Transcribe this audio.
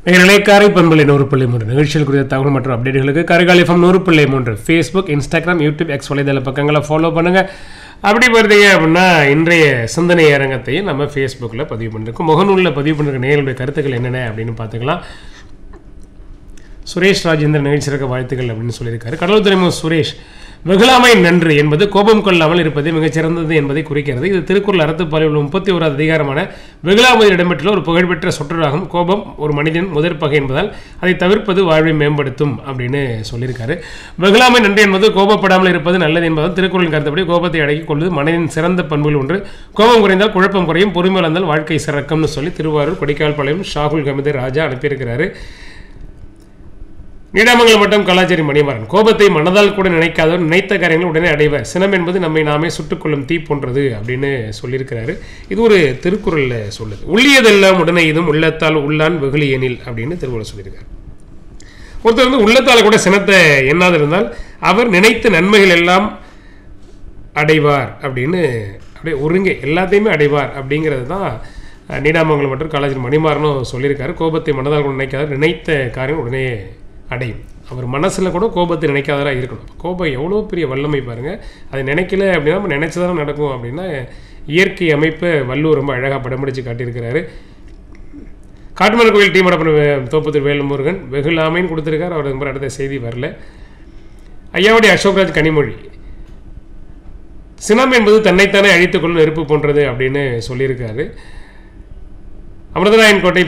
நிலைக்காரை பண்பலை நூறு புள்ளி மூன்று நிகழ்ச்சிகள் குறித்த தகவல் மற்றும் அப்டேட்டுகளுக்கு கரைகால் எஃப்எம் நூறு புள்ளி மூன்று ஃபேஸ்புக் இன்ஸ்டாகிராம் யூடியூப் எக்ஸ் வலைதள பக்கங்களை ஃபாலோ பண்ணுங்க அப்படி பார்த்தீங்க அப்படின்னா இன்றைய சிந்தனை அரங்கத்தையும் நம்ம ஃபேஸ்புக்கில் பதிவு பண்ணிருக்கோம் முகநூலில் பதிவு பண்ணிருக்க நேர்களுடைய கருத்துக்கள் என்னென்ன அப்படின்னு பார்த்துக்கலாம் சுரேஷ் ராஜேந்திரன் நிகழ்ச்சியிருக்க வாழ்த்துக்கள் அப்படின்னு சொல்லியிருக்காரு கடலூர் துறைமுக சுரேஷ் வெகுளாமை நன்று என்பது கோபம் கொள்ளாமல் இருப்பது மிகச்சிறந்தது என்பதை குறிக்கிறது இது திருக்குறள் அறத்துப்பாலில் உள்ள முப்பத்தி ஓராவது அதிகாரமான வெகுளாமையில் இடம்பெற்றுள்ள ஒரு புகழ்பெற்ற சொற்றொடாகும் கோபம் ஒரு மனிதன் முதற் பகை என்பதால் அதை தவிர்ப்பது வாழ்வை மேம்படுத்தும் அப்படின்னு சொல்லியிருக்காரு வெகுளாமை நன்று என்பது கோபப்படாமல் இருப்பது நல்லது என்பதால் திருக்குறளின் கருத்தப்படி கோபத்தை அடக்கிக் கொள்வது மனிதனின் சிறந்த பண்புகள் ஒன்று கோபம் குறைந்தால் குழப்பம் குறையும் பொறுமை வளர்ந்தால் வாழ்க்கை சிறக்கும்னு சொல்லி திருவாரூர் கொடிக்கால் பாளையம் ஷாகுல் கமித ராஜா அனுப்பியிருக்கிறாரு நீடாமங்கலம் மட்டும் கலாச்சாரி மணிமாறன் கோபத்தை மனதால் கூட நினைக்காதவர் நினைத்த காரியங்களை உடனே அடைவர் சினம் என்பது நம்மை நாமே சுட்டுக்கொள்ளும் தீ போன்றது அப்படின்னு சொல்லியிருக்கிறாரு இது ஒரு திருக்குறளில் சொல்லுது உள்ளியதெல்லாம் உடனே இதுவும் உள்ளத்தால் உள்ளான் வெகுளி எனில் அப்படின்னு திருக்குறள் சொல்லியிருக்காரு ஒருத்தர் வந்து உள்ளத்தால் கூட சினத்தை எண்ணாது இருந்தால் அவர் நினைத்த நன்மைகள் எல்லாம் அடைவார் அப்படின்னு அப்படியே ஒருங்கே எல்லாத்தையுமே அடைவார் அப்படிங்கிறது தான் அஹ், நீடாமங்கலம் மற்றும் கலாச்சாரி மணிமாறனும் சொல்லியிருக்காரு கோபத்தை மனதால் கூட நினைக்காத நினைத்த காரியம் உடனே அடையும் அவர் மனசில் கூட கோபத்தை நினைக்காதவராக இருக்கணும் கோபம் எவ்வளோ பெரிய வல்லமை பாருங்கள் அது நினைக்கல அப்படின்னா நம்ம நினைச்சதானே நடக்கும் அப்படின்னா இயற்கை அமைப்பை வள்ளுவர் ரொம்ப அழகாக படம் பிடிச்சு காட்டியிருக்கிறாரு காட்டுமன் கோயில் டீம் பண்ண தோப்பத்தூர் வேலுமுருகன் வெகுலாமைன்னு கொடுத்துருக்காரு அவர் ரொம்ப அடுத்த செய்தி வரல ஐயாவுடைய அசோக்ராஜ் கனிமொழி சினம் என்பது தன்னைத்தானே அழித்துக் கொள்ளும் நெருப்பு போன்றது அப்படின்னு சொல்லியிருக்காரு அமிர்தராயன் கோட்டை